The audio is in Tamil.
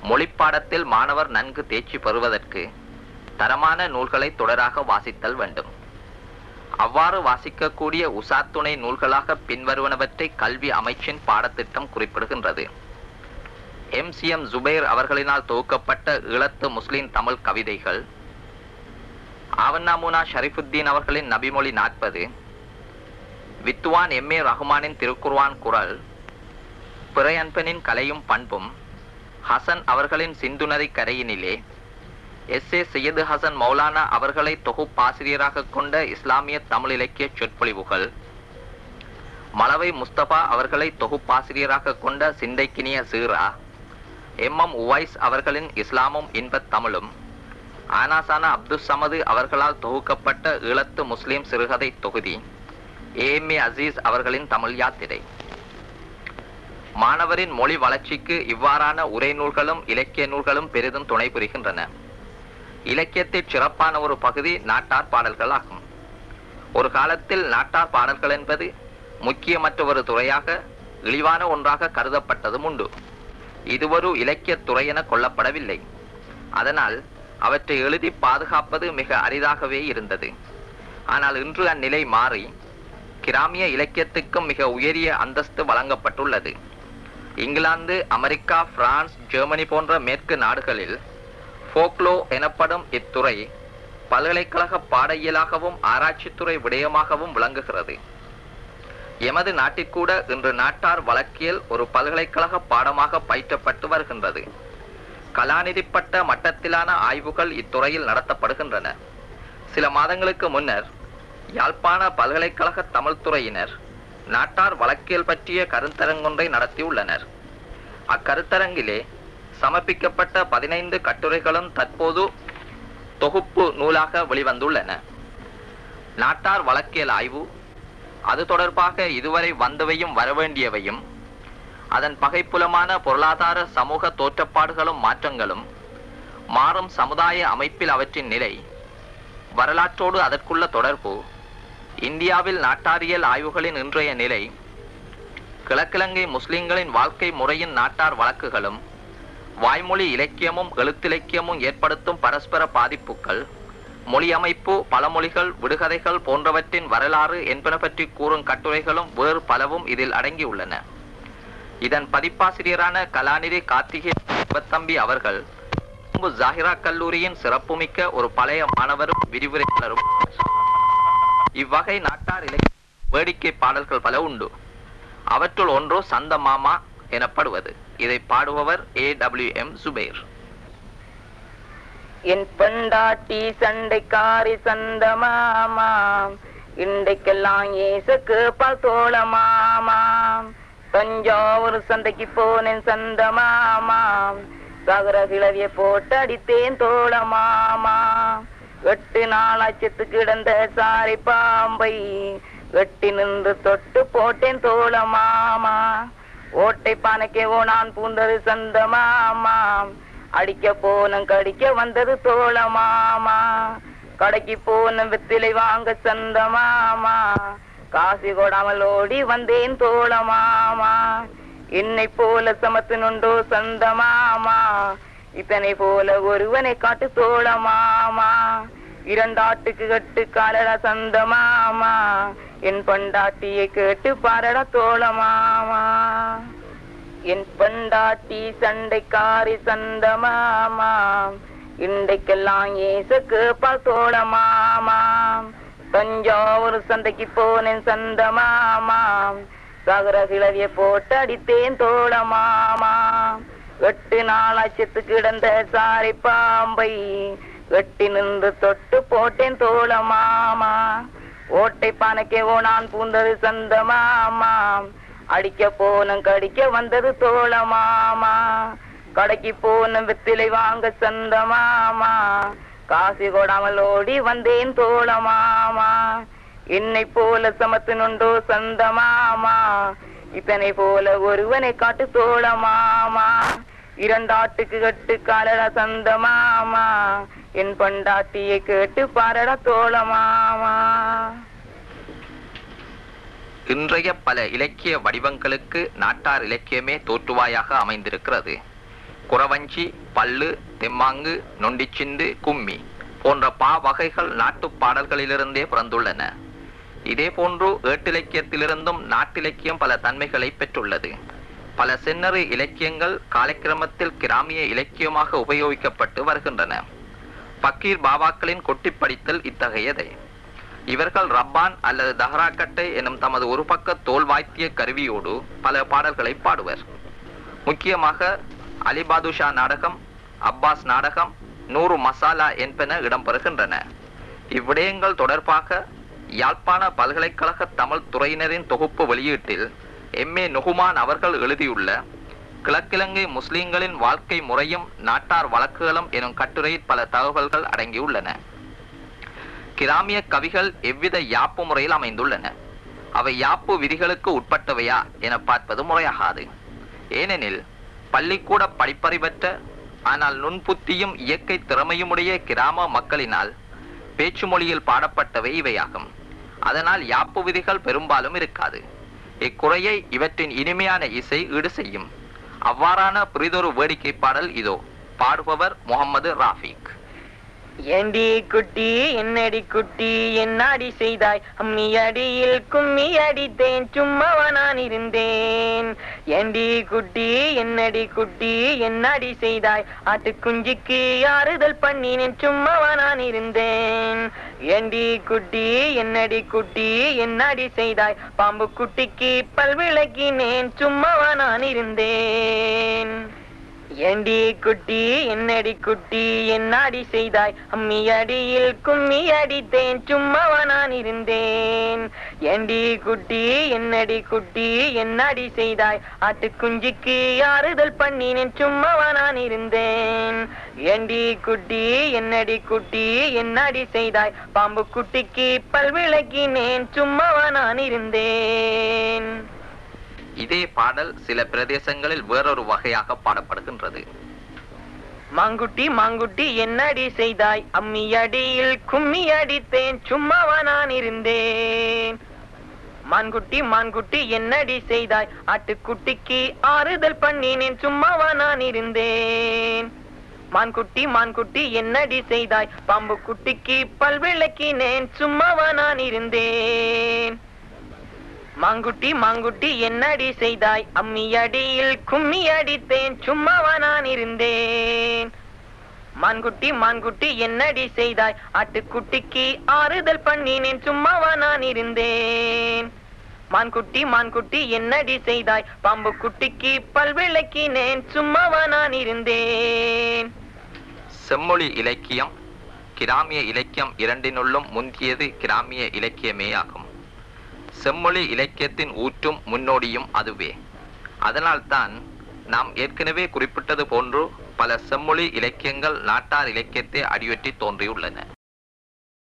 மொழிப்பாடத்தில் மாணவர் நன்கு தேர்ச்சி பெறுவதற்கு தரமான நூல்களை தொடராக வாசித்தல் வேண்டும் அவ்வாறு வாசிக்கக்கூடிய உசாத்துணை நூல்களாக பின்வருவனவற்றை கல்வி அமைச்சின் பாடத்திட்டம் குறிப்பிடுகின்றது எம் சி எம் ஜுபைர் அவர்களினால் தொகுக்கப்பட்ட ஈழத்து முஸ்லிம் தமிழ் கவிதைகள் ஆவன்னாமுனா ஷரிஃபுத்தீன் அவர்களின் நபிமொழி நாற்பது வித்துவான் எம் ஏ ரஹ்மானின் திருக்குர்ஆன் குரல் பிறையன்பனின் கலையும் பண்பும் ஹசன் அவர்களின் சிந்துநதி கரையினிலே எஸ் ஏ சையது ஹசன் மௌலானா அவர்களை தொகுப்பாசிரியராக கொண்ட இஸ்லாமிய தமிழ் இலக்கிய சொற்பொழிவுகள் மலவை முஸ்தபா அவர்களை தொகுப்பாசிரியராக கொண்ட சிந்தைக்கினிய சீரா எம் எம் உவைஸ் அவர்களின் இஸ்லாமும் இன்பத் தமிழும் ஆனாசானா அப்துல் சமது அவர்களால் தொகுக்கப்பட்ட ஈழத்து முஸ்லிம் சிறுகதை தொகுதி ஏஎம் ஏ அசீஸ் அவர்களின் தமிழ் யாத்திரை மாணவரின் மொழி வளர்ச்சிக்கு இவ்வாறான உரை நூல்களும் இலக்கிய நூல்களும் பெரிதும் துணை புரிகின்றன இலக்கியத்தில் சிறப்பான ஒரு பகுதி நாட்டார் பாடல்கள் ஆகும் ஒரு காலத்தில் நாட்டார் பாடல்கள் என்பது முக்கியமற்ற ஒரு துறையாக இழிவான ஒன்றாக கருதப்பட்டதும் உண்டு இது ஒரு இலக்கிய துறை என கொள்ளப்படவில்லை அதனால் அவற்றை எழுதி பாதுகாப்பது மிக அரிதாகவே இருந்தது ஆனால் இன்று அந்நிலை மாறி கிராமிய இலக்கியத்துக்கும் மிக உயரிய அந்தஸ்து வழங்கப்பட்டுள்ளது இங்கிலாந்து அமெரிக்கா பிரான்ஸ் ஜெர்மனி போன்ற மேற்கு நாடுகளில் ஃபோக்லோ எனப்படும் இத்துறை பல்கலைக்கழக பாடையியலாகவும் ஆராய்ச்சித்துறை விடயமாகவும் விளங்குகிறது எமது நாட்டிற்கூட இன்று நாட்டார் வழக்கியல் ஒரு பல்கலைக்கழக பாடமாக பயிற்றப்பட்டு வருகின்றது கலாநிதிப்பட்ட மட்டத்திலான ஆய்வுகள் இத்துறையில் நடத்தப்படுகின்றன சில மாதங்களுக்கு முன்னர் யாழ்ப்பாண பல்கலைக்கழக தமிழ் துறையினர் நாட்டார் வழக்கியல் பற்றிய கருத்தரங்கொன்றை நடத்தியுள்ளனர் அக்கருத்தரங்கிலே சமர்ப்பிக்கப்பட்ட பதினைந்து கட்டுரைகளும் தற்போது தொகுப்பு நூலாக வெளிவந்துள்ளன நாட்டார் வழக்கியல் ஆய்வு அது தொடர்பாக இதுவரை வந்தவையும் வரவேண்டியவையும் அதன் பகைப்புலமான பொருளாதார சமூக தோற்றப்பாடுகளும் மாற்றங்களும் மாறும் சமுதாய அமைப்பில் அவற்றின் நிலை வரலாற்றோடு அதற்குள்ள தொடர்பு இந்தியாவில் நாட்டாரியல் ஆய்வுகளின் இன்றைய நிலை கிழக்கிழங்கை முஸ்லிம்களின் வாழ்க்கை முறையின் நாட்டார் வழக்குகளும் வாய்மொழி இலக்கியமும் எழுத்திலக்கியமும் ஏற்படுத்தும் பரஸ்பர பாதிப்புகள் மொழி அமைப்பு பழமொழிகள் விடுகதைகள் போன்றவற்றின் வரலாறு என்பன பற்றி கூறும் கட்டுரைகளும் வேறு பலவும் இதில் அடங்கியுள்ளன இதன் பதிப்பாசிரியரான கலாநிதி கார்த்திகே சிவத்தம்பி அவர்கள் கொழும்பு ஜாகிரா கல்லூரியின் சிறப்புமிக்க ஒரு பழைய மாணவரும் விரிவுரையாளரும் இவ்வகை நாட்டார் இலக்கிய வேடிக்கை பாடல்கள் பல உண்டு அவற்றுள் ஒன்று சந்த மாமா எனப்படுவது இதை பாடுபவர் ஏ டபிள்யூ எம் சுபேர் என் பெண்டாட்டி சண்டைக்காரி சந்த மாமா இன்றைக்கெல்லாம் ஏசுக்கு பால் தோழ மாமா தஞ்சாவூர் சந்தைக்கு போனேன் சந்த மாமா சகர கிளவிய போட்டு அடித்தேன் தோழ மாமா எட்டு நாளாச்சத்து கிடந்த சாரி பாம்பை வெட்டி நின்று தொட்டு போட்டேன் தோழ மாமா ஓட்டை பானைக்கே நான் பூந்தது சந்த மாமா அடிக்க போனும் கடிக்க வந்தது தோழ மாமா கடைக்கு போனும் வெத்திலை வாங்க சந்த மாமா காசு கொடாமல் ஓடி வந்தேன் தோழ மாமா என்னை போல சமத்து நுண்டோ சந்த மாமா இத்தனை போல ஒருவனை காட்டு தோழ மாமா இரண்டாட்டுக்கு கட்டு காலடா சந்த மாமா என் பண்டாட்டியை கேட்டு பாரடா தோழ மாமா என் பண்டாட்டி சண்டைக்காரி சந்த மாமா இன்றைக்கெல்லாம் ஏசுக்கு பால் தோழ மாமா தஞ்சாவூர் சந்தைக்கு போனேன் சந்த மாமா சகர கிளவிய போட்டு அடித்தேன் தோழ மாமா எட்டு நாளாச்சத்து கிடந்த சாரி பாம்பை வெட்டி நின்று தொட்டு போட்டேன் தோழ மாமா ஓட்டை பானைக்கே நான் பூந்தது சந்த மாமா அடிக்க போனும் கடிக்க வந்தது தோழ மாமா கடைக்கு போனும் வெத்திலை வாங்க சந்த மாமா காசு கொடாமல் ஓடி வந்தேன் தோழ மாமா என்னை போல சமத்து நுண்டோ சந்த மாமா இத்தனை போல ஒருவனை காட்டு தோழ மாமா இரண்டாட்டுக்கு கட்டு காலடா சந்த மாமா என் பண்டாட்டியை கேட்டு பாரடா தோழ மாமா இன்றைய பல இலக்கிய வடிவங்களுக்கு நாட்டார் இலக்கியமே தோற்றுவாயாக அமைந்திருக்கிறது குறவஞ்சி பல்லு தெம்மாங்கு நொண்டிச்சிந்து கும்மி போன்ற பா வகைகள் நாட்டுப் பாடல்களிலிருந்தே பிறந்துள்ளன இதே போன்று ஏட்டிலக்கியத்திலிருந்தும் நாட்டிலக்கியம் பல தன்மைகளை பெற்றுள்ளது பல செந்நெறி இலக்கியங்கள் காலக்கிரமத்தில் கிராமிய இலக்கியமாக உபயோகிக்கப்பட்டு வருகின்றன பக்கீர் பாபாக்களின் கொட்டிப்படித்தல் இத்தகையதே இவர்கள் ரப்பான் அல்லது தஹராக்கட்டை எனும் தமது ஒரு பக்க தோல் வாய்த்திய கருவியோடு பல பாடல்களை பாடுவர் முக்கியமாக அலிபாதுஷா நாடகம் அப்பாஸ் நாடகம் நூறு மசாலா என்பன இடம்பெறுகின்றன இவ்விடயங்கள் தொடர்பாக யாழ்ப்பாண பல்கலைக்கழக தமிழ் துறையினரின் தொகுப்பு வெளியீட்டில் எம் ஏ நுகுமான் அவர்கள் எழுதியுள்ள கிழக்கிழங்கை முஸ்லிம்களின் வாழ்க்கை முறையும் நாட்டார் வழக்குகளும் எனும் கட்டுரையில் பல தகவல்கள் அடங்கியுள்ளன கிராமிய கவிகள் எவ்வித யாப்பு முறையில் அமைந்துள்ளன அவை யாப்பு விதிகளுக்கு உட்பட்டவையா என பார்ப்பது முறையாகாது ஏனெனில் பள்ளிக்கூட படிப்பறிவற்ற ஆனால் நுண்புத்தியும் இயற்கை திறமையுமுடைய கிராம மக்களினால் பேச்சு மொழியில் பாடப்பட்டவை இவையாகும் அதனால் யாப்பு விதிகள் பெரும்பாலும் இருக்காது இக்குறையை இவற்றின் இனிமையான இசை ஈடு செய்யும் அவ்வாறான பிரிதொரு வேடிக்கை பாடல் இதோ பாடுபவர் முகமது ராஃபிக் ஏண்டி குட்டி என்னடி குட்டி என்னாடி செய்தாய் அம்மி அடியில் கும்மி அடித்தேன் சும்மாவா நான் இருந்தேன் ஏண்டி குட்டி என்னடி குட்டி என்னாடி செய்தாய் ஆட்டு குஞ்சுக்கு ஆறுதல் பண்ணினேன் சும்மாவா நான் இருந்தேன் ஏண்டி குட்டி என்னடி குட்டி என்னாடி செய்தாய் பாம்பு குட்டிக்கு பல் விளக்கினேன் சும்மாவா நான் இருந்தேன் ஏண்டி குட்டி என்னடி குட்டி என்னாடி செய்தாய் அம்மி அடியில் கும்மி அடித்தேன் சும்மாவா நான் இருந்தேன் ஏண்டி குட்டி என்னடி குட்டி என்னாடி செய்தாய் ஆட்டு குஞ்சுக்கு ஆறுதல் பண்ணினேன் சும்மாவா நான் இருந்தேன் ஏண்டி குட்டி என்னடி குட்டி என்னாடி செய்தாய் பாம்பு குட்டிக்கு பல் விளக்கினேன் சும்மாவா நான் இருந்தேன் இதே பாடல் சில பிரதேசங்களில் வேறொரு வகையாக பாடப்படுகின்றது மாங்குட்டி மாங்குட்டி என்னடி செய்தாய் அம்மி அடியில் கும்மி அடித்தேன் சும்மாவா நான் இருந்தேன் மான்குட்டி மான்குட்டி என்னடி செய்தாய் ஆட்டுக்குட்டிக்கு ஆறுதல் பண்ணினேன் சும்மாவா நான் இருந்தேன் மான்குட்டி மான்குட்டி என்னடி செய்தாய் பாம்பு குட்டிக்கு பல் விளக்கினேன் சும்மாவா நான் இருந்தேன் மாங்குட்டி மாங்குட்டி என்னடி செய்தாய் அம்மி அடியில் கும்மி அடித்தேன் சும்மாவா நான் இருந்தேன் மான்குட்டி மான்குட்டி என்னடி செய்தாய் ஆட்டுக்குட்டிக்கு ஆறுதல் பண்ணினேன் சும்மாவா நான் இருந்தேன் மான்குட்டி மான்குட்டி என்னடி செய்தாய் பாம்பு குட்டிக்கு பல் விளக்கினேன் சும்மாவா நான் இருந்தேன் செம்மொழி இலக்கியம் கிராமிய இலக்கியம் இரண்டினுள்ளும் முந்தியது கிராமிய இலக்கியமே ஆகும் செம்மொழி இலக்கியத்தின் ஊற்றும் முன்னோடியும் அதுவே அதனால்தான் நாம் ஏற்கனவே குறிப்பிட்டது போன்று பல செம்மொழி இலக்கியங்கள் நாட்டார் இலக்கியத்தை அடியொற்றி தோன்றியுள்ளன